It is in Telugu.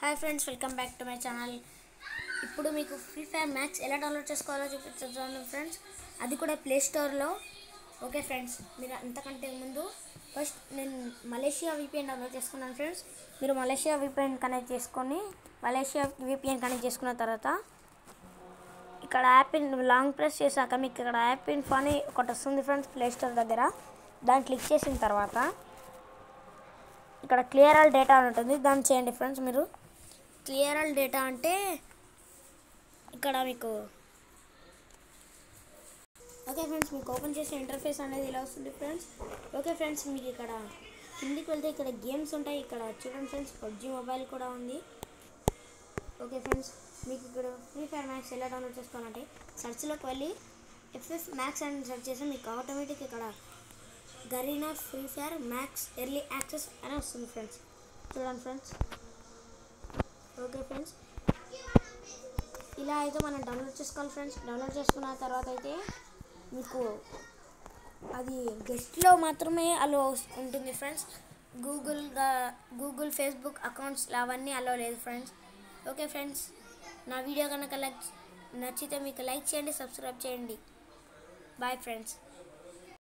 hi friends welcome back to my channel ఇప్పుడు మీకు ఫ్రీ ఫైర్ మ్యాక్స్ ఎలా డౌన్లోడ్ చేసుకోవాలో చూపించాను ఫ్రెండ్స్ అది కూడా ప్లే స్టోర్లో ఓకే ఫ్రెండ్స్ మీరు అంతకంటే ముందు ఫస్ట్ నేను మలేషియా విపిఎన్ డౌన్లోడ్ చేసుకున్నాను ఫ్రెండ్స్ మీరు మలేషియా విపిఎన్ కనెక్ట్ చేసుకొని మలేషియా విపిఎన్ కనెక్ట్ చేసుకున్న తర్వాత ఇక్కడ యాప్ ఇన్ లాంగ్ ప్రెస్ చేశాక మీకు ఇక్కడ యాప్ ఇన్ఫో అని ఒకటి వస్తుంది ఫ్రెండ్స్ ప్లే స్టోర్ దగ్గర దాన్ని క్లిక్ చేసిన తర్వాత ఇక్కడ క్లియర్ ఆల్ డేటా అని ఉంటుంది దాన్ని చేయండి ఫ్రెండ్స్ మీరు క్లియర్ ఆల్ డేటా అంటే ఇక్కడ మీకు ఓకే ఫ్రెండ్స్ మీకు ఓపెన్ చేసే ఇంటర్ఫేస్ అనేది ఇలా వస్తుంది ఫ్రెండ్స్ ఓకే ఫ్రెండ్స్ మీకు ఇక్కడ కిందికి వెళ్తే ఇక్కడ గేమ్స్ ఉంటాయి ఇక్కడ చూడండి ఫ్రెండ్స్ పబ్జీ మొబైల్ కూడా ఉంది ఓకే ఫ్రెండ్స్ మీకు ఇక్కడ ఫ్రీ ఫైర్ మ్యాక్స్ ఎలా డౌన్లోడ్ చేసుకోవాలంటే సెర్చ్లోకి వెళ్ళి ఎఫ్ఎఫ్ మ్యాక్స్ అని సెర్చ్ చేస్తే మీకు ఆటోమేటిక్ ఇక్కడ Garena free fire max early access అని వస్తుంది ఫ్రెండ్స్ చూడండి ఫ్రెండ్స్ ఓకే ఫ్రెండ్స్ ఇలా అయితే మనం డౌన్లోడ్ చేసుకోవాలి ఫ్రెండ్స్ డౌన్లోడ్ చేసుకున్న తర్వాత అయితే మీకు అది గెస్ట్లో మాత్రమే అలో ఉంటుంది ఫ్రెండ్స్ గూగుల్గా గూగుల్ ఫేస్బుక్ అకౌంట్స్ అవన్నీ అలో లేదు ఫ్రెండ్స్ ఓకే ఫ్రెండ్స్ నా వీడియో కనుక లైక్ నచ్చితే మీకు లైక్ చేయండి సబ్స్క్రైబ్ చేయండి బాయ్ ఫ్రెండ్స్